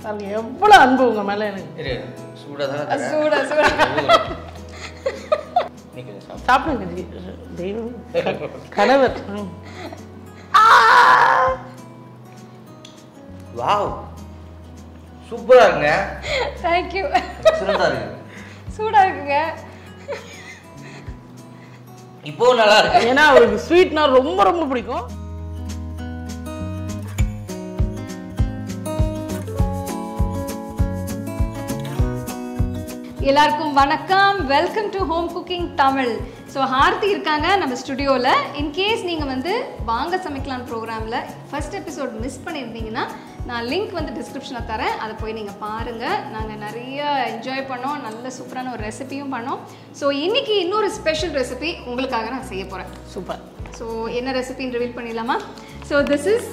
பாருங்க எவ்வளோ அன்பு உங்க மேல எனக்கு இரு சூடாக தானே தரேன். சூடா சூடா நீ கொஞ்சம் சாப்பிடு. சாப்பிடுங்க ஜி தெய்வம் கணவர் ம். வாவ் சூப்பரா இருக்குங்க தேங்க்யூ எக்ஸலண்டா இருக்கு சூடா இருக்குங்க இப்போவும் நல்லா இருக்கு ஏன்னா அவருக்கு ஸ்வீட்னா ரொம்ப ரொம்ப பிடிக்கும் எல்லாருக்கும் வணக்கம் welcome to home cooking Tamil so Harthi இருக்காங்க நம்ம ஸ்டுடியோவில் இன்கேஸ் நீங்கள் வந்து வாங்க சமைக்கலாம் ப்ரோக்ராமில் ஃபர்ஸ்ட் எபிசோட் மிஸ் பண்ணியிருந்தீங்கன்னா நான் லிங்க் வந்து டிஸ்கிரிப்ஷனில் தரேன் அதை போய் நீங்கள் பாருங்கள் நாங்கள் நிறைய என்ஜாய் பண்ணோம் நல்ல சூப்பரான ஒரு ரெசிபியும் பண்ணோம் ஸோ இன்னைக்கு இன்னொரு ஸ்பெஷல் ரெசிபி உங்களுக்காக நான் செய்ய போகிறேன் சூப்பர் ஸோ என்ன ரெசிபின்னு ரிவீல் பண்ணிடலாமா so this is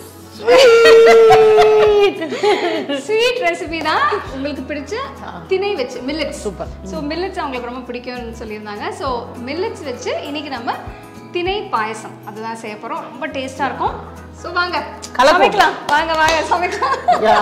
sweet recipe தான் உங்களுக்கு பிடிச்ச திணை வச்சு மில்லட்ஸ் Super. ஸோ மில்லட்ஸ் அவங்களுக்கு ரொம்ப பிடிக்கும்னு சொல்லியிருந்தாங்க ஸோ மில்லட்ஸ் வச்சு இன்னைக்கு நம்ம திணை பாயசம் அதுதான் செய்ய போகிறோம் ரொம்ப டேஸ்டாக இருக்கும் ஸோ வாங்க கலப்போம். சமைக்கலாம் வாங்க வாங்க சமைக்கலாம் யா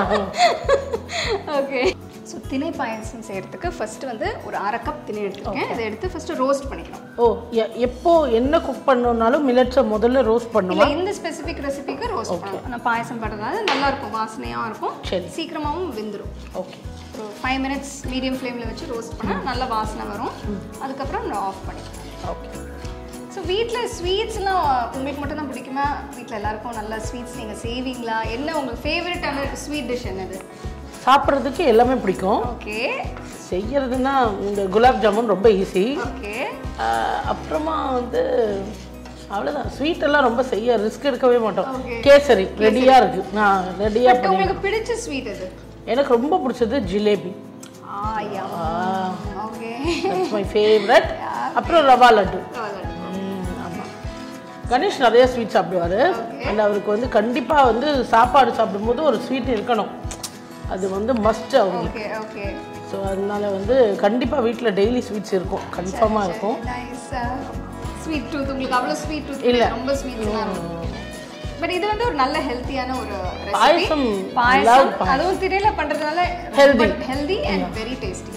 ஓகே ஸோ திணை பாயசம் செய்யறதுக்கு ஃபர்ஸ்ட் வந்து ஒரு அரை கப் திணை எடுத்துருக்கேன் இதை எடுத்து ஃபர்ஸ்ட் ரோஸ்ட் பண்ணிக்கணும் ஓ எ- எப்போ என்ன குக் பண்ணணும்னாலும் மில்லட்ஸை முதல்ல ரோஸ்ட் இல்ல பண்ணுமா இந்த ஸ்பெசிஃபிக் ரெசிபிக்கு ரோஸ்ட் பண்ணணும் நான் பாயசம் பண்ணுறதுனால நல்லா இருக்கும் வாசனையாக இருக்கும் சரி. சீக்கிரமாகவும் வெந்துடும் ஓகே ஒரு ஃபைவ் மினிட்ஸ் மீடியம் ஃப்ளேமில் வச்சு ரோஸ்ட் பண்ணால் நல்ல வாசனை வரும் அதுக்கப்புறம் நான் ஆஃப் பண்ணிக்கலாம் ஓகே ஸோ வீட்டில் ஸ்வீட்ஸ்லாம் உங்களுக்கு மட்டும் தான் பிடிக்குமா வீட்டில் எல்லாருக்கும் நல்ல ஸ்வீட்ஸ் நீங்கள் செய்வீங்களா என்ன உங்களுக்கு ஃபேவரட்டான ஸ்வீட் டிஷ் என்னது சாப்பிட்றதுக்கு எல்லாமே பிடிக்கும் ஓகே செய்யறதுன்னா இந்த குலாப் ஜாமுன் ரொம்ப ஈஸி ஓகே அப்புறமா வந்து அவ்வளோதான் ஸ்வீட் எல்லாம் ரொம்ப செய்ய ரிஸ்க் எடுக்கவே மாட்டோம் Okay. கேசரி ரெடியாக இருக்கு நான் ரெடியாக பட் பண்ணி உங்களுக்கு பிடிச்ச ஸ்வீட் எது எனக்கு ரொம்ப பிடிச்சது ஜிலேபி ஆயா ஓகே தட்ஸ் மை ஃபேவரட் அப்புறம் ரவா லட்டு ஆமாம் கணேஷ் நிறைய ஸ்வீட் சாப்பிடுவாரு அண்ட் அவருக்கு வந்து கண்டிப்பாக வந்து சாப்பாடு சாப்பிடும்போது ஒரு ஸ்வீட் இருக்கணும் அது வந்து மஸ்ட் அவங்களுக்கு ஓகே ஓகே ஸோ அதனால வந்து கண்டிப்பாக வீட்டில் டெய்லி ஸ்வீட்ஸ் இருக்கும் கன்ஃபார்மாக இருக்கும் நைஸ் ஸ்வீட் டூத் உங்களுக்கு அவ்வளோ ஸ்வீட் டூத் இல்ல. ரொம்ப ஸ்வீட்ஸ்லாம் இருக்கும் பட் இது வந்து ஒரு நல்ல ஹெல்த்தியான ஒரு ரெசிபி பாயசம், பாயசம் love அதுவும் திரையில பண்றதுனால Healthy. Healthy and very tasty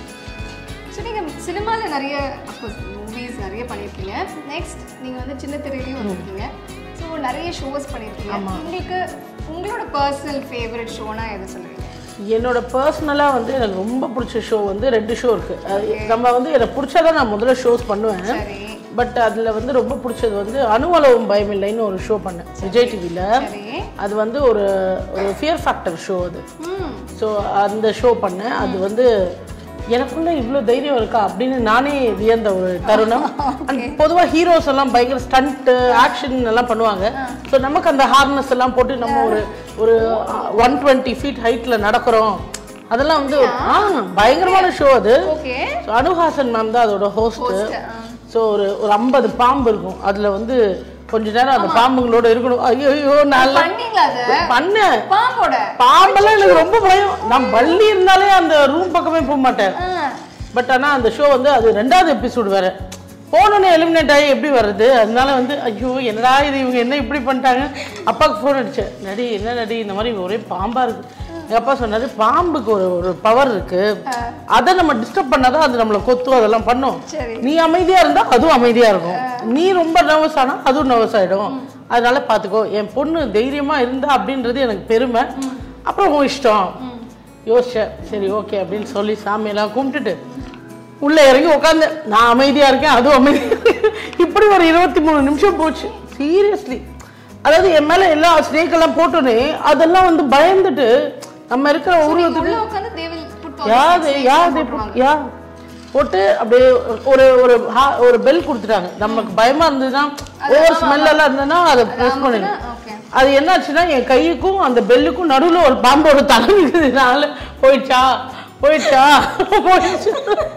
so நீங்க சினிமால நிறைய அஃப்கோர்ஸ் மூவிஸ் நிறைய பண்ணியிருக்கீங்க நெக்ஸ்ட் நீங்க வந்து சின்ன திரையிலையும் வந்திருக்கீங்க ஸோ நிறைய ஷோஸ் பண்ணியிருக்கீங்க உங்களுக்கு உங்களோட பர்சனல் ஃபேவரட் ஷோனா எது சொல்லுவீங்க என்னோட பர்சனலாக வந்து எனக்கு ரொம்ப பிடிச்ச ஷோ வந்து ரெண்டு ஷோ இருக்குது நம்ம வந்து எனக்கு பிடிச்சதான் நான் முதல்ல ஷோஸ் பண்ணுவேன் சரி பட் அதில் வந்து ரொம்ப பிடிச்சது வந்து அணுவளவும் பயமில்லைன்னு ஒரு ஷோ பண்ணேன் விஜய் டிவியில் சரி அது வந்து ஒரு ஒரு ஃபியர் ஃபேக்டர் ஷோ அது ம் ஸோ அந்த ஷோ பண்ணேன் அது வந்து எனக்குள்ள இவ்வளோ தைரியம் இருக்கா அப்படின்னு நானே வியந்த ஒரு தருணம் அண்ட் பொதுவாக ஹீரோஸ் எல்லாம் பயங்கர ஸ்டண்ட்டு ஆக்ஷன் எல்லாம் பண்ணுவாங்க ஸோ நமக்கு அந்த ஹார்னஸ் எல்லாம் போட்டு நம்ம ஒரு ஒரு ஒன் டுவெண்ட்டி ஃபீட் ஹைட்டில் நடக்கிறோம் அதெல்லாம் வந்து ஆ பயங்கரமான ஷோ அது ஓகே ஸோ அனுஹாசன் மேம் தான் அதோட ஹோஸ்ட்டு ஸோ ஒரு ஒரு ஐம்பது பாம்பு இருக்கும் அதில் வந்து கொஞ்ச நேரம் அந்த பாம்புங்களோட இருக்கணும் ஐயோ ஐயோ நல்லா பண்ணீங்களா அது பண்ணேன் பாம்போட பாம்பெல்லாம் எனக்கு ரொம்ப பயம் நான் பள்ளி இருந்தாலே அந்த ரூம் பக்கமே போக மாட்டேன் ஆ பட் ஆனால் அந்த ஷோ வந்து அது ரெண்டாவது எபிசோடு வேற போனோன்னே எலிமினேட் ஆகி எப்படி வர்றது அதனால வந்து ஐயோ என்னடா இது இவங்க என்ன இப்படி பண்ணிட்டாங்க அப்பாவுக்கு ஃபோன் அடிச்சேன் நடி என்ன நடி இந்த மாதிரி ஒரே பாம்பா இருக்கு எங்கள் அப்பா சொன்னாரு பாம்புக்கு ஒரு ஒரு பவர் இருக்கு அதை நம்ம டிஸ்டர்ப் பண்ணாதான் அது நம்மளை கொத்தும் அதெல்லாம் பண்ணும் சரி நீ அமைதியா இருந்தா அதுவும் அமைதியா இருக்கும் நீ ரொம்ப நர்வஸ் ஆனா அதுவும் நர்வஸ் ஆயிடும் அதனால பாத்துக்கோ என் பொண்ணு தைரியமா இருந்தா அப்படின்றது எனக்கு பெருமை அப்புறம் உன் இஷ்டம் யோசிச்சேன் சரி ஓகே அப்படின்னு சொல்லி சாமியெல்லாம் கும்பிட்டுட்டு உள்ள இறங்கி உட்காந்து நான் அமைதியா இருக்கேன் அதுவும் அமைதியா இருக்கு. இப்படி ஒரு இருபத்தி மூணு நிமிஷம் போச்சு சீரியஸ்லி அதாவது என் மேல எல்லா ஸ்னேக் எல்லாம் போட்டோன்னே அதெல்லாம் வந்து பயந்துட்டு நம்ம இருக்கிற உருவத்துக்கு உள்ள உட்காந்து they will put all யாது the snakes யாது போட்டுருவாங்க. யா போட்டு அப்படியே ஒரு ஒரு ஹா- ஒரு பெல் கொடுத்துட்டாங்க நமக்கு பயமா இருந்ததுன்னா ஓவர் ஸ்மெல் எல்லாம் இருந்ததுன்னா அதை ப்ரெஸ் பண்ணிடணும் ஓகே அது என்னாச்சுன்னா என் கையுக்கும் அந்த பெல்லுக்கும் நடுவுல ஒரு பாம்போட தலை இருக்குதுனால போயிடுச்சா போயிடுச்சா போயிடுச்சு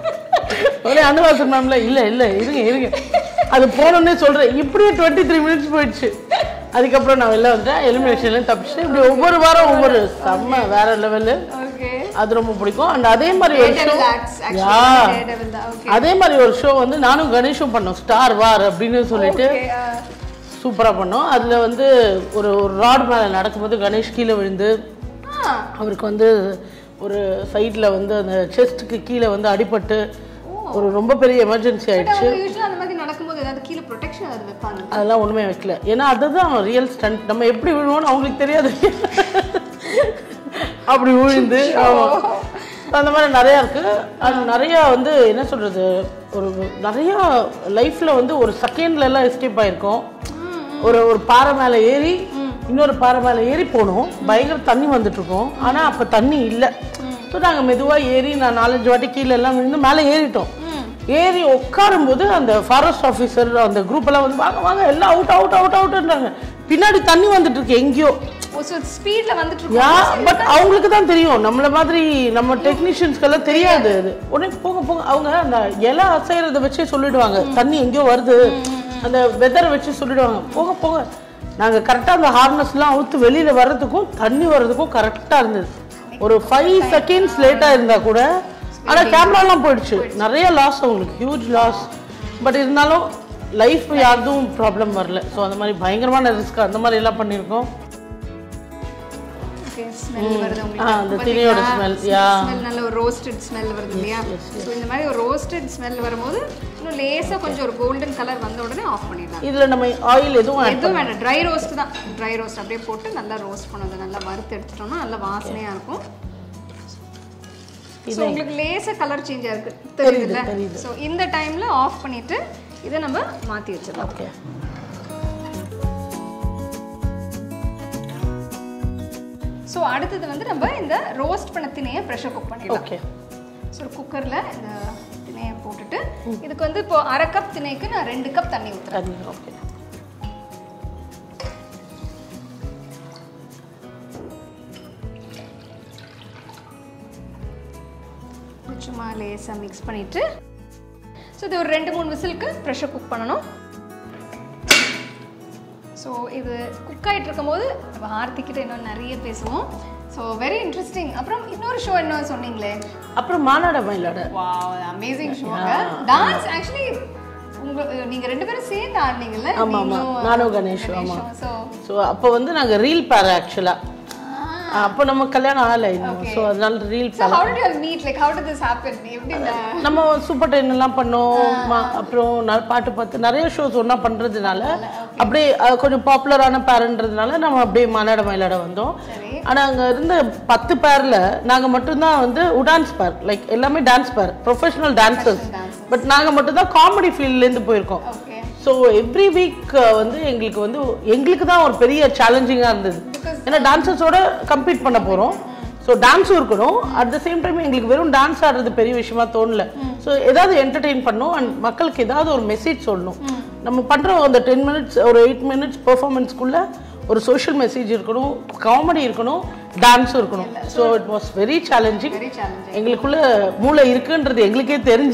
உடனே அனுவாசன் மேம்ல இல்ல இல்ல இருங்க இருங்க அது போனோன்னே சொல்றேன் இப்படியே டுவெண்ட்டி த்ரீ மினிட்ஸ் போயிடுச்சு அதுக்கப்புறம் நான் வெளில வந்துட்டேன் எலிமினேஷன்ல தப்பிச்சு இப்படி ஒவ்வொரு வாரம் ஒவ்வொரு செம்ம வேற லெவலு ஓகே அது ரொம்ப பிடிக்கும் அண்ட் அதே மாதிரி ஒரு show Daredevil acts yeah actually Daredevil தான் ஓகே அதே மாதிரி ஒரு ஷோ வந்து நானும் கணேஷும் பண்ணோம் ஸ்டார் வார் அப்படின்னு சொல்லிட்டு சூப்பரா பண்ணோம் அதுல வந்து ஒரு ஒரு ராட் மேல நடக்கும்போது கணேஷ் கீழே விழுந்து அவருக்கு வந்து ஒரு சைடில் வந்து அந்த செஸ்ட்டுக்கு கீழே வந்து அடிபட்டு ஒரு ரொம்ப பெரிய எமர்ஜென்சி பட் ஆயிடுச்சு அவங்க யூஸ்வலா அந்த மாதிரி நடக்கும்போது ஏதாவது கீழே ப்ரொடெக்ஷன் ஏதாவது வைப்பாங்க அதெல்லாம் ஒண்ணுமே வைக்கல ஏன்னா அதுதான் ரியல் ஸ்டண்ட் நம்ம எப்படி விழுவோம்னு அவங்களுக்கு தெரியாது அப்படி விழுந்து ஆமா அந்த மாதிரி நிறையா இருக்கு அது நிறையா வந்து என்ன சொல்றது ஒரு நிறையா லைஃப்ல வந்து ஒரு செகண்ட்ல எல்லாம் எஸ்கேப் ஆயிருக்கோம் ஒரு ஒரு பாறை மேலே ஏறி இன்னொரு பாறை மேலே ஏறி போனோம் பயங்கர தண்ணி வந்துட்டு இருக்கோம் ஆனா அப்ப தண்ணி இல்லை ஸோ நாங்கள் மெதுவாக ஏறி நான் நாலஞ்சு வாட்டி கீழே எல்லாம் விழுந்து மேலே ஏறிட்டோம் ஏறி உட்காரும்போது அந்த ஃபாரஸ்ட் ஆஃபீஸர் அந்த குரூப் எல்லாம் வந்து வாங்க வாங்க எல்லாம் அவுட் அவுட் அவுட் அவுட்ன்றாங்க பின்னாடி தண்ணி வந்துட்டு இருக்கு எங்கேயோ ஓ ஸோ ஸ்பீட்ல வந்துட்டு யா இருக்கோம் பட் அவங்களுக்கு தான் தெரியும் நம்மள மாதிரி நம்ம டெக்னீஷியன்ஸ்க்கெல்லாம் தெரியாது அது உடனே போங்க போங்க அவங்க அந்த இலை அசைறத வச்சே சொல்லிடுவாங்க தண்ணி எங்கேயோ வருது அந்த வெதரை வச்சு சொல்லிடுவாங்க போங்க போங்க நாங்க கரெக்டா அந்த ஹார்னஸ்லாம் அவுத்து வெளியில வர்றதுக்கும் தண்ணி வர்றதுக்கும் கரெக்டா இருந்தது ஒரு ஃபைவ் செகண்ட்ஸ் லேட்டா இருந்தா கூட ஆனா கேமராலாம் போயிடுச்சு நிறைய லாஸ் அவங்களுக்கு ஹியூஜ் லாஸ் பட் இருந்தாலும் லைஃப் யாருக்கும் ப்ராப்ளம் வரல ஸோ அந்த மாதிரி பயங்கரமான ரிஸ்க் அந்த மாதிரி எல்லாம் பண்ணியிருக்கோம் ஓகே ஸ்மெல் வருது ஆ, அந்த திணையோட smell, yeah. ஸ்மெல் நல்ல ஒரு ரோஸ்டட் ஸ்மெல் வருது இல்லையா ஸோ இந்த மாதிரி ஒரு ரோஸ்டட் ஸ்மெல் வரும்போது இன்னும் லேசா கொஞ்சம் ஒரு கோல்டன் கலர் வந்த உடனே ஆஃப் பண்ணிடலாம் இதுல நம்ம ஆயில் எதுவும் add எதுவும் வேண்டாம் ட்ரை ரோஸ்ட் தான் ட்ரை ரோஸ்ட் அப்படியே போட்டு நல்லா ரோஸ்ட் பண்ணது நல்லா வறுத்து எடுத்துட்டோம்னா நல்லா வாசனையா இருக்கும் ஸோ உங்களுக்கு லேசா கலர் சேஞ்ச் ஆயிருக்கு தெரியுதுல்ல தெரியுது. ஸோ இந்த டைம்ல ஆஃப் பண்ணிட்டு இதை நம்ம மாத்தி வச்சிடலாம் ஓகே ஸோ அடுத்தது வந்து நம்ம இந்த ரோஸ்ட் பண்ண திணையை ப்ரெஷர் குக் பண்ணிடலாம் ஓகே ஸோ ஒரு குக்கரில் இந்த திணையை போட்டுட்டு இதுக்கு வந்து இப்போ அரை கப் திணைக்கு நான் ரெண்டு கப் தண்ணி ஊற்றுறேன் தண்ணி ஓகே சும்மா லேசாக மிக்ஸ் பண்ணிவிட்டு ஸோ இது ஒரு ரெண்டு மூணு விசிலுக்கு ப்ரெஷர் குக் பண்ணணும் ஸோ இது குக் ஆகிட்டு இருக்கும்போது நம்ம ஆர்த்திக்கிட்ட இன்னும் நிறைய பேசுவோம் ஸோ வெரி இன்ட்ரெஸ்டிங் அப்புறம் இன்னொரு ஷோ என்ன சொன்னீங்களே அப்புறம் மாநாட மயிலாட வாவ் அமேசிங் ஷோங்க டான்ஸ் ஆக்சுவலி உங்க நீங்க ரெண்டு பேரும் சேர்ந்து ஆடுனீங்கல்ல ஆமா ஆமா நானும் கணேஷ் ஆமா ஸோ ஸோ அப்போ வந்து நாங்க ரீல் பேர் ஆக்சுவலா அப்போ நம்ம கல்யாணம் ஆகலை இன்னும் ஸோ அதனால reel so how did you meet like how did this happen எப்படி இந்த நம்ம சூப்பர் டென் எல்லாம் பண்ணோம் ம- அப்புறம் ந- பாட்டு பார்த்து நிறைய ஷோஸ் ஒன்றா பண்றதுனால அப்படியே அது கொஞ்சம் பாப்புலரான பேருன்றதுனால நம்ம அப்படியே மாநாட மயிலாட வந்தோம் சரி ஆனா அங்க இருந்த பத்து பேர்ல நாங்க மட்டும்தான் வந்து உடான்ஸ் பேர் லைக் எல்லாமே டான்ஸ் பேர் ப்ரொஃபஷனல் டான்சர்ஸ் dancers. பட் நாங்க மட்டும்தான் காமெடி ஃபீல்ட்ல இருந்து போயிருக்கோம் ஓகே ஸோ எவ்ரி வீக் வந்து எங்களுக்கு வந்து எங்களுக்கு தான் ஒரு பெரிய சேலஞ்சிங்காக இருந்தது ஏன்னா டான்சர்ஸோட கம்பீட் பண்ண போகிறோம் ஸோ டான்ஸும் இருக்கணும் அட் த சேம் டைம் எங்களுக்கு வெறும் டான்ஸ் ஆடுறது பெரிய விஷயமா தோணல ஸோ ஏதாவது என்டர்டெயின் பண்ணணும் அண்ட் மக்களுக்கு ஏதாவது ஒரு மெசேஜ் சொல்லணும் நம்ம பண்ணுற அந்த டென் மினிட்ஸ் ஒரு எயிட் மினிட்ஸ் பெர்ஃபார்மன்ஸ்க்குள்ள ஒரு சோஷியல் மெசேஜ் இருக்கணும் காமெடி இருக்கணும் டான்ஸும் இருக்கணும் so it was very challenging very challenging எங்களுக்குள்ள மூளை இருக்குன்றது எங்களுக்கே தெரிஞ்ச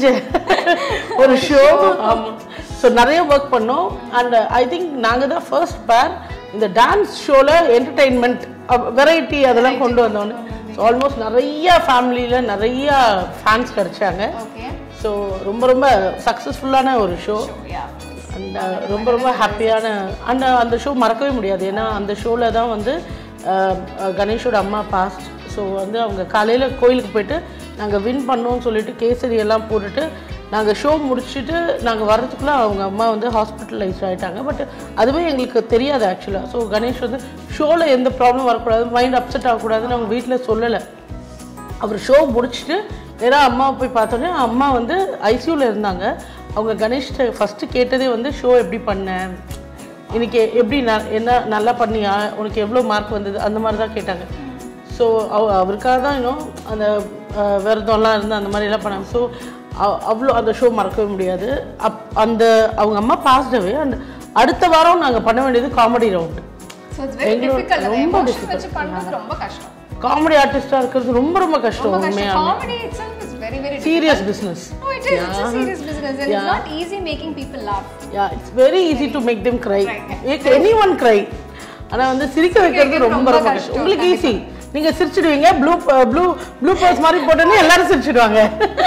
ஒரு ஷோ ஆமாம் ஸோ நிறைய ஒர்க் பண்ணோம் அண்ட் ஐ திங்க் நாங்கள் தான் ஃபர்ஸ்ட் பேர் இந்த டான்ஸ் ஷோவில் என்டர்டெயின்மெண்ட் வெரைட்டி அதெல்லாம் கொண்டு வந்தோன்னு ஸோ ஆல்மோஸ்ட் நிறைய ஃபேமிலியில் நிறைய ஃபேன்ஸ் கிடைச்சாங்க ஓகே ஸோ ரொம்ப ரொம்ப சக்ஸஸ்ஃபுல்லான ஒரு ஷோ யா அண்ட் ரொம்ப ரொம்ப ஹாப்பியான அண்ட் அந்த ஷோ மறக்கவே முடியாது ஏன்னா அந்த ஷோவில் தான் வந்து அஹ், அஹ், கணேஷோட அம்மா பாஸ்ட் ஸோ வந்து அவங்க காலையில் கோயிலுக்கு போயிட்டு நாங்கள் வின் பண்ணோம்னு சொல்லிட்டு கேசரி எல்லாம் போட்டுட்டு நாங்கள் ஷோ முடிச்சுட்டு நாங்கள் வர்றதுக்குள்ளே அவங்க அம்மா வந்து ஹாஸ்பிட்டலைஸ் ஆகிட்டாங்க பட் அதுவே எங்களுக்கு தெரியாது ஆக்சுவலாக ஸோ கணேஷ் வந்து ஷோவில் எந்த ப்ராப்ளம் வரக்கூடாது மைண்ட் அப்செட் ஆகக்கூடாதுன்னு அவங்க வீட்டில் சொல்லலை அவர் ஷோ முடிச்சுட்டு நேராக அம்மாவை போய் பார்த்தோன்னே அம்மா வந்து ஐசியூவில் இருந்தாங்க அவங்க கணேஷ்ட ஃபஸ்ட்டு கேட்டதே வந்து ஷோ எப்படி பண்ண இன்னைக்கு எப்படி ந என்ன நல்லா பண்ணியா உனக்கு எவ்வளோ மார்க் வந்தது அந்த மாதிரி தான் கேட்டாங்க ஸோ அவ அவருக்காக தான் இன்னும் அந்த அஹ், விரதம்லாம் இருந்து அந்த மாதிரிலாம் பண்ணாங்க ஸோ அவ்வளோ அந்த ஷோ மறக்கவே முடியாது அப் அந்த அவங்க அம்மா பாசிட்டவே அண்ட் அடுத்த வாரம் நாங்கள் பண்ண வேண்டியது comedy round so it's very எங்களோட டிஃபிகல்ட் அந்த ரொம்ப எமோஷன் வச்சு பண்ணுறது ரொம்ப கஷ்டம் காமெடி ஆர்டிஸ்டாக இருக்கிறது ரொம்ப ரொம்ப கஷ்டம் ரொம்ப கஷ்டம் உண்மையாக comedy itself is very very serious business No, it is. It's a serious business, and it's not easy making people laugh. yeah it's very easy to make them cry make anyone cry ஆனா வந்து சிரிக்க வைக்கிறது ரொம்ப ரொம்ப ரொம்ப கஷ்டம், கஷ்டம் உங்களுக்கு ஈஸி நீங்க சிரிச்சிடுவீங்க ப்ளூ ப்ளூ ப்ளூ பர்ஸ் மாதிரி போட்டோன்னே எல்லாரும் சிரிச்சிடுவாங்க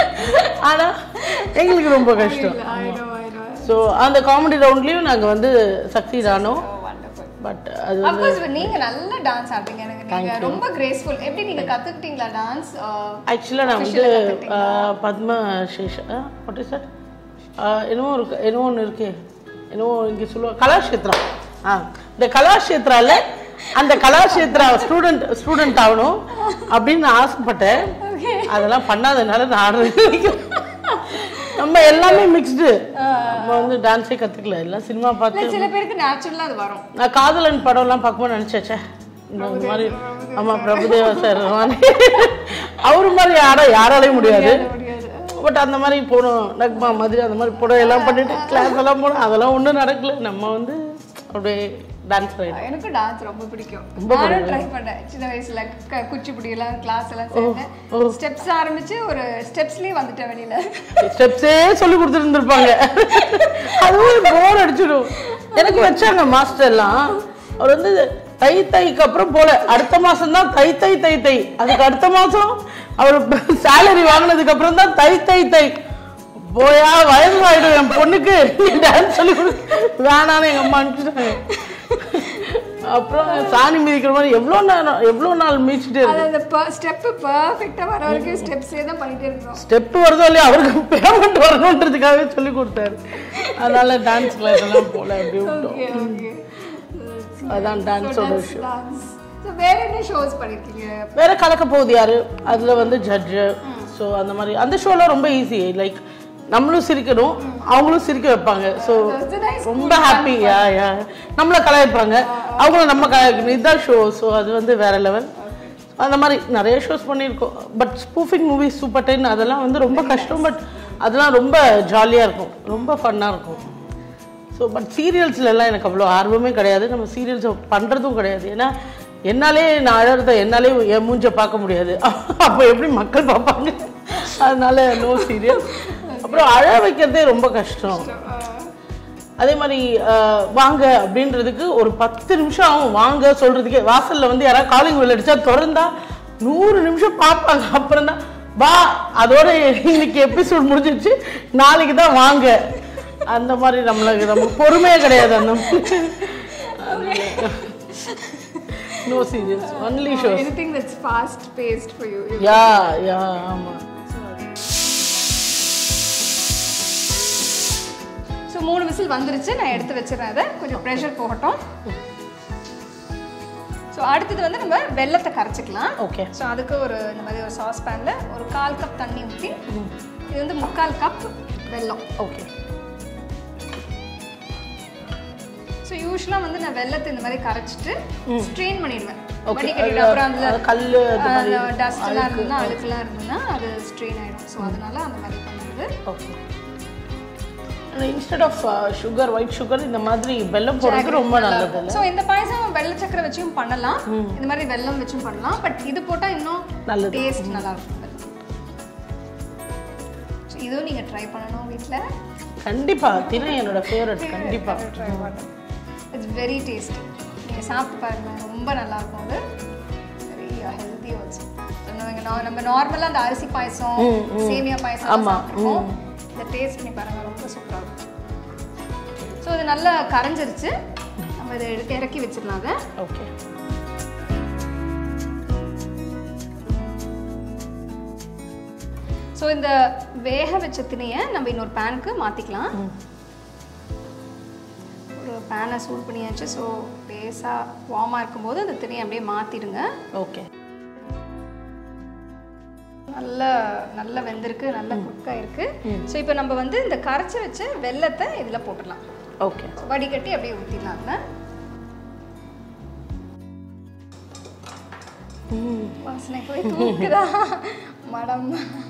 ஆனா எங்களுக்கு ரொம்ப கஷ்டம் I know, I know. So அந்த காமெடி ரவுண்ட்லயும் நாங்க வந்து சக்சீட் ஆனோம் Oh, wonderful. பட் அது அப்கோர்ஸ் நீங்க நல்ல டான்ஸ் ஆடுறீங்க எனக்கு நீங்க ரொம்ப கிரேஸ்ஃபுல் எப்படி நீங்க கத்துக்கிட்டீங்களா டான்ஸ் ஆக்சுவலாக நான் வந்து ஆஹ், பத்ம சேஷ வாட் இஸ் தட் என்னவோ இருக்கு என்னவோ ஒன்று இருக்கு என்னவோ இங்கே சொல்லுவாங்க கலாஷேத்ரா ஆ இந்த கலாஷேத்ரால அந்த கலாஷேத்ரா ஸ்டூடெண்ட் ஸ்டூடெண்ட் ஆகணும் அப்படின்னு நான் ஆசைப்பட்டேன் அதெல்லாம் பண்ணாதனால நான் ஆடுறது நம்ம எல்லாமே மிக்ஸ்டு நம்ம வந்து டான்ஸே கற்றுக்கல எல்லாம் சினிமா பார்த்து சில பேருக்கு நேச்சுரலா அது வரும் நான் காதலன் படம்லாம் பார்க்கும்போது நினச்சேச்சே இந்த மாதிரி ஆமா பிரபுதேவா சார் மாதிரி அவரு மாதிரி ஆட யாராலையும் முடியாது பட் அந்த மாதிரி போனோம் நக்மா மாதிரி அந்த மாதிரி போனோம் எல்லாம் பண்ணிட்டு கிளாஸ் எல்லாம் போனோம் அதெல்லாம் ஒன்றும் நடக்கல நம்ம வந்து அப்படியே டான்ஸ் ஆகிடும் எனக்கு டான்ஸ் ரொம்ப பிடிக்கும் நானும் ட்ரை பண்ணேன் சின்ன வயசுல க- குச்சிப்புடி எல்லாம் கிளாஸ் எல்லாம் சேர்ந்தேன் ஸ்டெப்ஸ் ஆரம்பிச்சு ஒரு ஸ்டெப்ஸ்லயே வந்துட்டேன் வெளியில ஸ்டெப்ஸே சொல்லி கொடுத்துருந்துருப்பாங்க அதுவும் போர் அடிச்சிடும் எனக்கு வச்சாங்க மாஸ்டர் எல்லாம் அவர் வந்து தை தைக்கு அப்புறம் போல அடுத்த மாசம் தான் தை தை தை தை அதுக்கு அடுத்த மாசம் அவர் சேலரி வாங்கினதுக்கு அப்புறம் தான் தை தை தை போயா வயசு ஆயிடும் என் பொண்ணுக்கு டான்ஸ் சொல்லி கொடு வேணான்னு எங்க அம்மா அனுப்பிச்சிட்டாங்க அப்புறம் சாணி மிதிக்கிற மாதிரி எவ்வளோ நேரம் எவ்வளோ நாள் மிதிச்சுட்டே இருக்கு அது அந்த ஸ்டெப் பர்ஃபெக்ட்டா வர வரைக்கும் ஸ்டெப்ஸே தான் பண்ணிட்டே இருக்கணும் ஸ்டெப் வருதோ இல்லையா அவருக்கு பேமெண்ட் வரணுன்றதுக்காகவே சொல்லி கொடுத்தாரு அதனால டான்ஸ் கிளாஸ் எல்லாம் போல அப்படி விட்டோம் ஓகே ஓகே அதான் டான்ஸோட விஷயம் டான்ஸ் ஸோ வேற என்ன ஷோஸ் பண்ணிருக்கீங்க வேற கலக்க போகுது யாரு அதுல வந்து ஜட்ஜு ஸோ அந்த மாதிரி அந்த ஷோலாம் ரொம்ப ஈஸி லைக் நம்மளும் சிரிக்கணும் அவங்களும் சிரிக்க வைப்பாங்க ஸோ That's a nice ரொம்ப ஹாப்பி யா யா நம்மள கலாய்ப்பாங்க அவங்கள நம்ம கலாய்க்கணும் இதுதான் ஷோ ஸோ அது வந்து வேற லெவல் அந்த மாதிரி நிறைய ஷோஸ் பண்ணியிருக்கோம் but spoofing movies super ten அதெல்லாம் வந்து ரொம்ப கஷ்டம் பட் அதெல்லாம் ரொம்ப ஜாலியாக இருக்கும் ரொம்ப ஃபன்னாக இருக்கும் ஸோ பட் சீரியல்ஸ்ல எல்லாம் எனக்கு அவ்வளோ ஆர்வமே கிடையாது நம்ம சீரியல்ஸ் பண்ணுறதும் கிடையாது ஏன்னா என்னாலே நான் அழறத என்னாலே என் மூஞ்ச பார்க்க முடியாது அப்போ எப்படி மக்கள் பார்ப்பாங்க அதனால நோ சீரியல் அப்புறம் அழ வைக்கிறதே ரொம்ப கஷ்டம் அதே மாதிரி அஹ், வாங்க அப்படின்றதுக்கு ஒரு பத்து நிமிஷம் ஆகும் வாங்க சொல்றதுக்கே வாசல்ல வந்து யாராவது காலிங் வெல் அடிச்சா திறந்தா நூறு நிமிஷம் பார்ப்பாங்க அப்புறம் தான் வா அதோட இன்னைக்கு எபிசோட் முடிஞ்சிருச்சு நாளைக்கு தான் வாங்க அந்த மாதிரி நம்மளுக்கு நம்ம பொறுமையே கிடையாது அந்த no serious only shows anything that's fast paced for you yeah yeah ஆமா ஸோ மூணு விசில் வந்துருச்சு நான் எடுத்து வச்சிடறேன் அதை கொஞ்சம் ப்ரெஷர் போகட்டும் ஸோ அடுத்தது வந்து நம்ம வெள்ளத்தை கரைச்சிக்கலாம் ஓகே ஸோ அதுக்கு ஒரு இந்த மாதிரி ஒரு சாஸ் பேனில் ஒரு கால் கப் தண்ணி ஊற்றி இது வந்து முக்கால் கப் வெல்லம் ஓகே ஸோ யூஸ்வலாக வந்து நான் வெள்ளத்தை இந்த மாதிரி கரைச்சிட்டு ஸ்ட்ரெயின் பண்ணிடுவேன் Okay. வடிகட்டிட்டு அப்புறம் அது அதில் கல்லு அது மாதிரி டஸ்ட்லாம் இருந்ததுன்னா அழுக்குலாம் இருந்ததுன்னா அது ஸ்ட்ரெயின் ஆகிடும் ஸோ அதனால அந்த மாதிரி பண்ணுறது okay instead of sugar white sugar இந்த மாதிரி வெல்லம் போடுறது ரொம்ப நல்லது இல்ல ஸோ இந்த பாயசம் வெள்ளை சக்கரை வச்சும் பண்ணலாம் இந்த மாதிரி வெல்லம் வச்சும் பண்ணலாம் பட் இது போட்டால் இன்னும் நல்லது. டேஸ்ட் நல்லா இருக்கும் So இதுவும் நீங்கள் ட்ரை பண்ணணும் வீட்டில் கண்டிப்பா தினை என்னோட ஃபேவரட் கண்டிப்பா ட்ரை பண்ணணும் இட்ஸ் வெரி டேஸ்டி நீங்கள் சாப்பிட்டு பாருங்க ரொம்ப நல்லா இருக்கும் அது வெரி ஹெல்த்தி ஆல்சோ நம்ம நார்மலாக அந்த அரிசி பாயசம் சேமியா பாயசம் சாப்பிட்ருக்கோம் இதை டேஸ்ட் பண்ணி பாருங்க ரொம்ப சூப்பராக இருக்கும் ஸோ இது நல்லா கரைஞ்சிருச்சு நம்ம இதை எடுத்து இறக்கி வச்சிடலாம் அதை ஓகே ஸோ இந்த வேக வச்ச திணையை நம்ம இன்னொரு பேனுக்கு மாற்றிக்கலாம் ஒரு பேனை சூடு பண்ணியாச்சு ஸோ லேசாக வார்மாக இருக்கும்போது அந்த திணையை அப்படியே மாற்றிடுங்க ஓகே நல்ல நல்ல வெந்திருக்கு நல்ல குக்காக இருக்கு ஸோ இப்போ நம்ம வந்து இந்த கரைச்சி வச்ச வெள்ளத்தை இதில் போட்டுடலாம் ஓகே So, வடிகட்டி அப்படியே ஊற்றிடலாம் அதில் வாசனை போய் தூக்குதா மடம்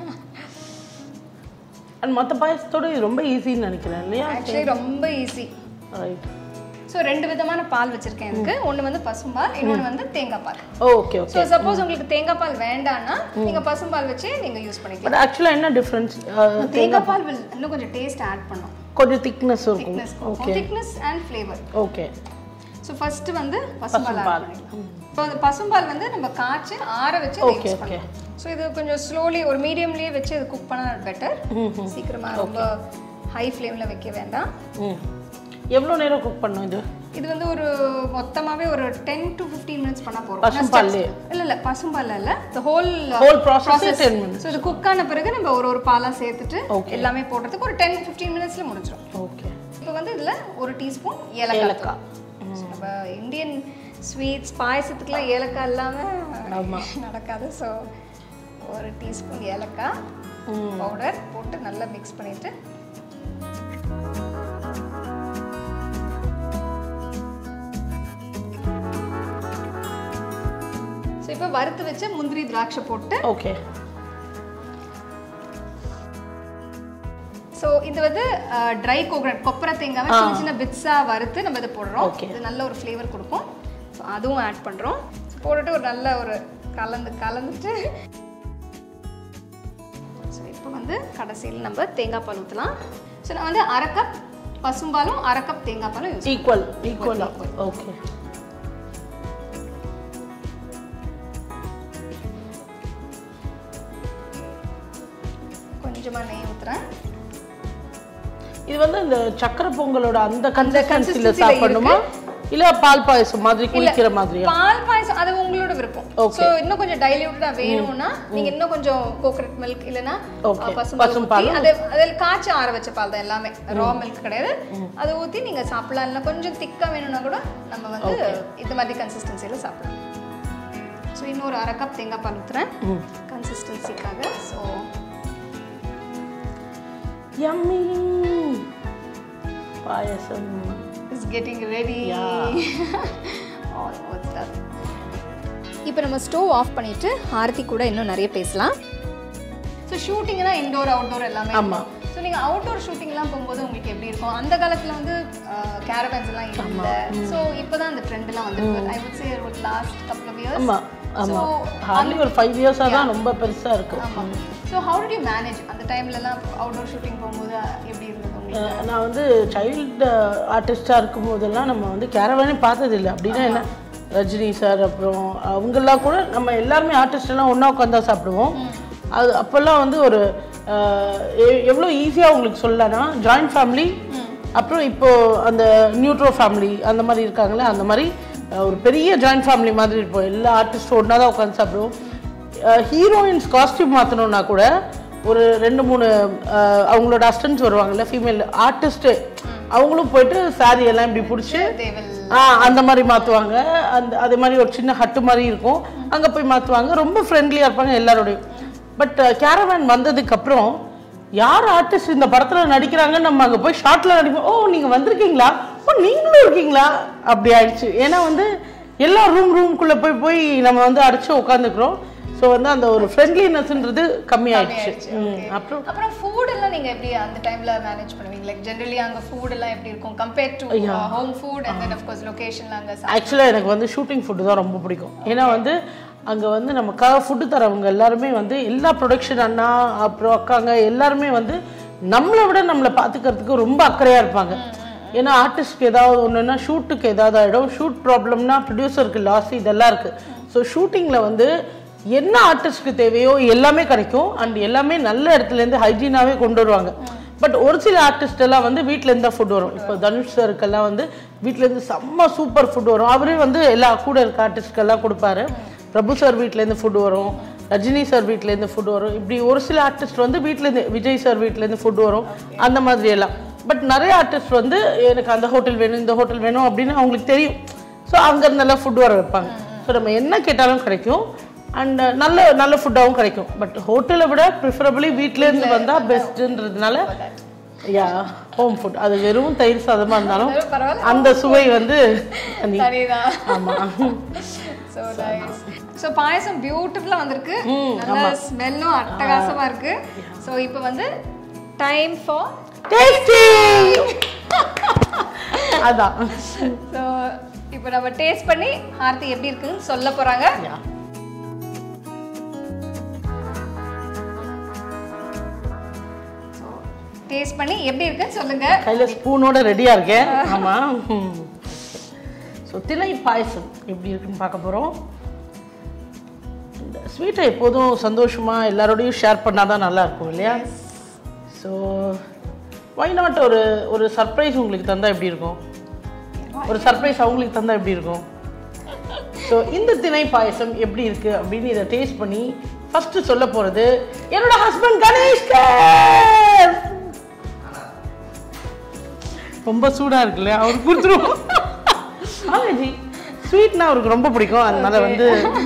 அண்ட் மற்ற பாயசத்தோட இது ரொம்ப ஈஸின்னு நினைக்கிறேன் இல்லையா ஆக்சுவலி ரொம்ப ஈஸி ரைட் ஸோ ரெண்டு விதமான பால் வச்சிருக்கேன் இதுக்கு ஒன்று வந்து பசும்பால் இன்னொன்று வந்து தேங்காய் பால் ஓகே ஓகே ஸோ சப்போஸ் உங்களுக்கு தேங்காய் பால் வேண்டாம்னா நீங்கள் பசும்பால் வச்சே நீங்கள் யூஸ் பண்ணிக்கலாம் பட் ஆக்சுவலாக என்ன டிஃப்ரென்ஸ் தேங்காய் பால் will இன்னும் கொஞ்சம் டேஸ்ட் ஆட் பண்ணும் கொஞ்சம் திக்னஸ் இருக்கும் thickness okay thickness and flavour okay so first வந்து பசும்பால் ஆட் பசும்பால். பண்ணிக்கலாம் இப்போ அந்த பசும்பால் வந்து நம்ம காய்ச்சி ஆற வச்சு Okay, யூஸ் பண்ணலாம் ஸோ இது கொஞ்சம் ஸ்லோலி ஒரு மீடியம்லேயே வச்சு இது குக் பண்ணால் பெட்டர் சீக்கிரமாக ரொம்ப ஹை ஃப்ளேமில் வைக்க வேண்டாம் ம் எவ்வளோ நேரம் குக் பண்ணும் இது இது வந்து ஒரு மொத்தமாவே ஒரு டென் டு ஃபிஃப்டீன் மினிட்ஸ் பண்ண போறோம் பசும்பால்லே? இல்ல இல்ல பசும்பால் இல்ல the ஹோல் Whole process ஏ 10 minutes. ஸோ இது குக் ஆன பிறகு நம்ம ஒரு ஒரு பாலா சேர்த்துட்டு Okay. எல்லாமே போடுறதுக்கு ஒரு டென் ஃபிஃப்டீன் மினிட்ஸ்ல முடிஞ்சிடும் ஓகே இப்போ வந்து இதுல ஒரு டீஸ்பூன் ஏலக்காய் ஏலக்காய். So, நம்ம இந்தியன் ஸ்வீட்ஸ் பாயசத்துக்குலாம் ஏலக்காய் இல்லாம ஆமா. நடக்காது ஸோ ஒரு டீஸ்பூன் ஏலக்காய் பவுடர் போட்டு நல்லா மிக்ஸ் பண்ணிட்டு ஸோ இப்போ வறுத்து வச்ச முந்திரி திராட்சை போட்டு ஓகே ஸோ இது வந்து ட்ரை கோகனட் கொப்பரை தேங்காவை சின்ன சின்ன பிட்ஸா வறுத்து நம்ம இதை போடுறோம் Okay. இது நல்ல ஒரு ஃப்ளேவர் கொடுக்கும் ஸோ அதுவும் ஆட் பண்றோம் போட்டுட்டு ஒரு நல்ல ஒரு கலந்து கலந்துட்டு ஸோ இப்போ வந்து கடைசியில் நம்ம தேங்காய் பால் ஊற்றலாம் ஸோ நான் வந்து அரை கப் பசும்பாலும் அரை கப் தேங்காய் பாலும் யூஸ் ஈக்குவல் ஈக்குவலா ஓகே கொஞ்சமாக நெய் ஊற்றுறேன் இது வந்து இந்த சக்கரை பொங்கலோட அந்த கன்சிஸ்டன்சில consistency ல சாப்பிடணுமா இல்ல பால் பாயசம் மாதிரி குடிக்கிற மாதிரியா பால் பாயசம் அது உங்களோட விருப்பம் Okay. சோ இன்னும் கொஞ்சம் டைல்யூட்டடா வேணும்னா நீங்க இன்னும் கொஞ்சம் கோகனட் மில்க் இல்லனா Okay. பசும்பால் பசும்பால். ஊத்தி அது அதில் காய்ச்சி ஆற வச்ச பால் தான் எல்லாமே ரா மில்க் கிடையாது அதை ஊத்தி நீங்க சாப்பிடலாம் இல்ல கொஞ்சம் திக்கா வேணும்னா கூட நம்ம வந்து இந்த மாதிரி கன்சிஸ்டன்சில சாப்பிடலாம் ஸோ இன்னொரு அரை கப் தேங்காய் பால் ஊத்துறேன் கன்சிஸ்டன்சிக்காக so yummy payasam is getting ready almost done இப்போ நம்ம ஸ்டவ் ஆஃப் பண்ணிட்டு ஆரத்தி கூட இன்னும் நிறைய பேசலாம் ஸோ ஷூட்டிங்னா இன்டோர் அவுட்டோர் எல்லாமே ஆமா. ஸோ நீங்கள் அவுட்டோர் ஷூட்டிங்லாம் போகும்போது உங்களுக்கு எப்படி இருக்கும் அந்த காலத்தில் வந்து கேரவன்ஸ் எல்லாம் இல்லை ஸோ இப்போ தான் அந்த ட்ரெண்ட்லாம் வந்து ஐ வுட் சே ஒரு லாஸ்ட் கப்பல் ஆஃப் இயர்ஸ் ஆமா ஆமா ஸோ ஹார்ட்லி ஒரு ஃபைவ் இயர்ஸா தான் ரொம்ப பெருசா இருக்கு ஆமாம் ஸோ ஹவு டு மேனேஜ் அந்த டைம்லலாம் அவுட்டோர் ஷூட்டிங் போகும்போது எப்படி இருந்தது உங்களுக்கு அஹ் நான் வந்து சைல்டு ஆர்டிஸ்டாக இருக்கும் போதெல்லாம் நம்ம வந்து கேரவானே பார்த்ததில்லை அப்படின்னா என்ன ரஜினி சார் அப்புறம் அவங்கெல்லாம் கூட நம்ம எல்லாருமே ஆர்டிஸ்ட் எல்லாம் ஒன்றா உட்காந்தா சாப்பிடுவோம் அது அப்போல்லாம் வந்து ஒரு அஹ், எ- எவ்வளோ ஈஸியாக உங்களுக்கு சொல்லலாம்னா ஜாயிண்ட் ஃபேமிலி அப்புறம் இப்போ அந்த நியூட்ரோ ஃபேமிலி அந்த மாதிரி இருக்காங்களே அந்த மாதிரி அஹ், ஒரு பெரிய ஜாயிண்ட் ஃபேமிலி மாதிரி இருப்போம் எல்லா ஆர்டிஸ்ட்டும் ஒன்றா தான் உட்காந்து சாப்பிடுவோம் ஹீரோயின்ஸ் காஸ்டியூம் மாற்றணும்னா கூட ஒரு ரெண்டு மூணு அஹ், அவங்களோட அஸ்டன்ஸ் வருவாங்கல்ல ஃபீமேல் ஆர்டிஸ்ட்டு அவங்களும் போயிட்டு saree எல்லாம் இப்படி பிடிச்சி தேவல் ஆ அந்த மாதிரி மாற்றுவாங்க அந்த அதே மாதிரி ஒரு சின்ன ஹட்டு மாதிரி இருக்கும் அங்கே போய் மாற்றுவாங்க ரொம்ப ஃப்ரெண்ட்லியாக இருப்பாங்க எல்லாரோடையும் பட் கேரவேன் வந்ததுக்கப்புறம் யார் ஆர்டிஸ்ட் இந்த படத்தில் நடிக்கிறாங்கன்னு நம்ம அங்கே போய் ஷார்ட்டில் நடிப்போம் ஓ நீங்கள் வந்திருக்கீங்களா ஓ நீங்களும் இருக்கீங்களா அப்படி ஆயிடுச்சு ஏன்னா வந்து எல்லா ரூம் ரூம்குள்ளே போய் போய் நம்ம வந்து அடிச்சு உட்காந்துக்கிறோம் ஸோ வந்து அந்த ஒரு ஃப்ரெண்ட்லினஸ்ன்றது கம்மி ஆயிடுச்சு ம், அப்புறம் அப்புறம் ஃபுட் எல்லாம் நீங்க எப்படி அந்த டைம்ல மேனேஜ் பண்ணுவீங்க லைக் ஜெனரலி அங்க ஃபுட் எல்லாம் எப்படி இருக்கும் compared to home food and then of course லொகேஷன்ல அங்க சா- ஆக்சுவலாக எனக்கு வந்து ஷூட்டிங் ஃபுட்டு தான் ரொம்ப பிடிக்கும் ஏன்னா வந்து அங்கே வந்து நமக்காக ஃபுட்டு தரவங்க எல்லாருமே வந்து எல்லா ப்ரொடக்ஷன் அண்ணா அப்புறம் அக்காங்க எல்லாருமே வந்து நம்மளை விட நம்மளை பார்த்துக்கிறதுக்கு ரொம்ப அக்கறையாக இருப்பாங்க ஏன்னா ஆர்டிஸ்ட்க்கு ஏதாவது ஒன்றுனா ஷூட்டுக்கு ஏதாவது ஆகிடும் ஷூட் ப்ராப்ளம்னா ப்ரொடியூசருக்கு லாஸ் இதெல்லாம் இருக்குது ஸோ ஷூட்டிங்கில் வந்து என்ன ஆர்டிஸ்ட்க்கு தேவையோ எல்லாமே கிடைக்கும் அண்ட் எல்லாமே நல்ல இடத்துலேருந்து ஹைஜீனாகவே கொண்டு வருவாங்க பட் ஒரு சில ஆர்டிஸ்ட் எல்லாம் வந்து வீட்ல இருந்து தான் ஃபுட் வரும் இப்போ தனுஷ் சருக்கெல்லாம் வந்து வீட்ல இருந்து செம்ம சூப்பர் ஃபுட் வரும் அவரே வந்து எல்லா கூட இருக்க ஆர்டிஸ்ட்கெல்லாம் கொடுப்பாரு பிரபு சார் வீட்லேருந்து ஃபுட் வரும் ரஜினி சார் வீட்லேருந்து ஃபுட் வரும் இப்படி ஒரு சில ஆர்டிஸ்ட் வந்து வீட்லேருந்து விஜய் சார் வீட்லேருந்து ஃபுட் வரும் அந்த மாதிரி எல்லாம் பட் நிறைய ஆர்டிஸ்ட் வந்து எனக்கு அந்த ஹோட்டல் வேணும் இந்த ஹோட்டல் வேணும் அப்படின்னு அவங்களுக்கு தெரியும் ஸோ அங்கேருந்தெல்லாம் ஃபுட் வர வைப்பாங்க ஸோ நம்ம என்ன கேட்டாலும் கிடைக்கும் அண்ட் நல்ல நல்ல ஃபுட்டாகவும் கிடைக்கும் பட் ஹோட்டலை விட ப்ரிஃபரபிளி வீட்டிலேருந்து வந்தால் பெஸ்ட்டுன்றதுனால யா ஹோம் ஃபுட் அது வெறும் தயிர் சாதமாக இருந்தாலும் பரவாயில்ல. அந்த சுவை வந்து நீ- சரிதான் ஆமா ஸோ நைஸ் ஸோ பாயசம் பியூட்டிஃபுல்லா வந்திருக்கு நல்ல ஸ்மெல்லும் அட்டகாசமா இருக்கு ஸோ இப்போ வந்து டைம் ஃபார் டேஸ்டி அதான் ஸோ இப்போ நம்ம டேஸ்ட் பண்ணி ஆர்த்தி எப்படி இருக்குன்னு சொல்ல போறாங்க Yeah. டேஸ்ட் பண்ணி எப்படி இருக்குன்னு சொல்லுங்க கையில் ஸ்பூனோட ரெடியாக இருக்கேன் ஆமாம் ஸோ திணை பாயசம் எப்படி இருக்குன்னு பார்க்க போகிறோம் இந்த ஸ்வீட்டை எப்போதும் சந்தோஷமாக எல்லாரோடையும் ஷேர் பண்ணால் தான் நல்லா இருக்கும் இல்லையா ஸோ வை நாட் ஒரு ஒரு சர்ப்ரைஸ் உங்களுக்கு தந்தால் எப்படி இருக்கும் ஒரு சர்ப்ரைஸ் அவங்களுக்கு தந்தா எப்படி இருக்கும் ஸோ இந்த திணை பாயசம் எப்படி இருக்கு அப்படின்னு இதை டேஸ்ட் பண்ணி ஃபர்ஸ்ட் சொல்ல போறது என்னோட ஹஸ்பண்ட் கணேஷ்கர் ரொம்ப சூடா இருக்குல்ல அவருக்கு கொடுத்துருவோம் ஆமாஜி ஸ்வீட்னா அவருக்கு ரொம்ப பிடிக்கும் அதனால வந்து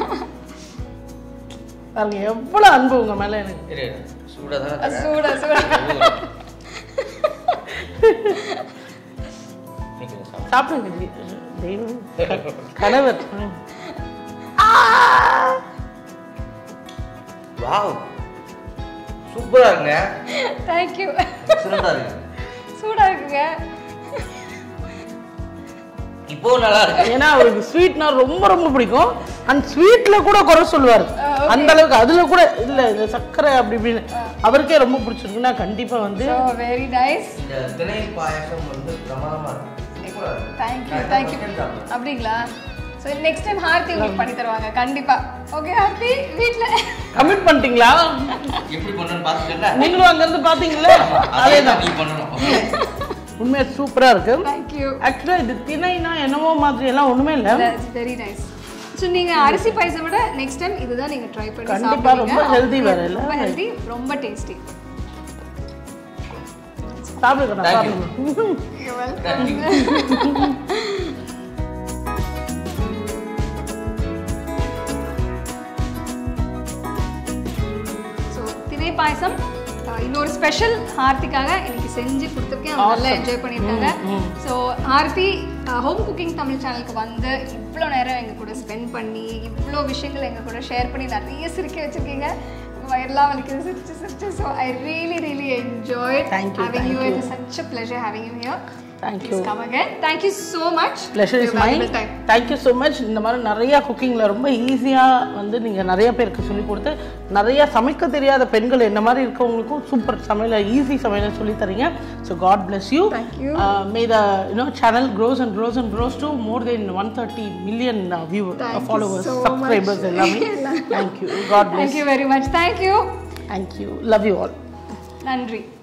பாருங்க எவ்வளவு அன்பு உங்க மேல எனக்கு இரு, சூடா தானே தரேன். சூடா சூடா நீங்க சாப்பிடுங்க. சாப்பிடுங்க ஜி தெய்வம் கணவர் ம். வாவ் சூப்பரா இருக்குங்க தேங்க்யூ எக்ஸலண்டா இருக்கு சூடா இருக்குங்க இப்போ நல்லா இருக்கு ஏன்னா அவருக்கு ஸ்வீட்னா ரொம்ப ரொம்ப பிடிக்கும் அண்ட் ஸ்வீட்ல கூட குறை சொல்லுவார் அந்த அளவுக்கு அதுல கூட இல்ல இந்த சர்க்கரை அப்படி இப்படின்னு அவருக்கே ரொம்ப பிடிச்சிருக்குன்னா கண்டிப்பா வந்து ஸோ வெரி நைஸ் இந்த திணை பாயசம் வந்து பிரமாதமா இருக்கு சூப்பரா இருக்கு தேங்க்யூ நான் தேங்க்யூ first time சாப்பிடுறேன். அப்படிங்களா ஸோ நெக்ஸ்ட் டைம் ஹார்த்தி உங்களுக்கு பண்ணி தருவாங்க கண்டிப்பா ஓகே ஹார்த்தி வீட்ல கமிட் பண்ணிட்டீங்களா எப்படி பண்ணணும்னு பாத்துக்கல நீங்களும் அங்க இருந்து பாத்தீங்களா அதே தான் நீ பண்ணணும் okay? உண்மையா சூப்பரா இருக்கு தேங்க்யூ ஆக்சுவலா இது திணைனா என்னமோ மாதிரி எல்லாம் ஒண்ணுமே இல்ல வெரி நைஸ் ஸோ நீங்க அரிசி பாயசம் விட நெக்ஸ்ட் டைம் இதுதான் நீங்க ட்ரை பண்ணி கண்டிப்பா ரொம்ப சாப்பிடுவீங்க healthy வேற இல்ல? ரொம்ப ஹெல்தி ரொம்ப டேஸ்டி சாப்பிடுங்க Thank you. சாப்பிடுங்க ஸோ திணை பாயசம் அஹ், இன்னொரு ஸ்பெஷல் ஹார்த்திக்காக இன்னைக்கு செஞ்சு கொடுத்துருக்கேன் அவங்க நல்லா Awesome. என்ஜாய் பண்ணியிருக்காங்க so Harthi home cooking Tamil சேனலுக்கு வந்து இவ்வளோ நேரம் எங்கள் கூட ஸ்பெண்ட் பண்ணி இவ்வளோ விஷயங்கள் எங்கள் கூட ஷேர் பண்ணி நிறைய சிரிக்க வச்சுருக்கீங்க வயர்லாம் வலிக்குது சிரிச்சு சிரிச்சு so I really really enjoy Thank you, having you thank it such a pleasure having you here Thank you. Come again thank you so much pleasure is mine thank you so much இந்த மாதிரி நிறைய குக்கிங்கில் ரொம்ப ஈஸியாக வந்து நீங்கள் நிறைய பேருக்கு சொல்லி கொடுத்து நிறைய சமைக்க தெரியாத பெண்கள் என்ன மாதிரி இருக்கவங்களுக்கும் சூப்பர் சமையலை ஈஸி சமையலை சொல்லி தரீங்க so god bless you Thank you. May the you know channel grows and grows and grows to more than one thirty million view Thank you followers so subscribers much. எல்லாமே thank you god bless thank you very much thank you thank you love you all நன்றி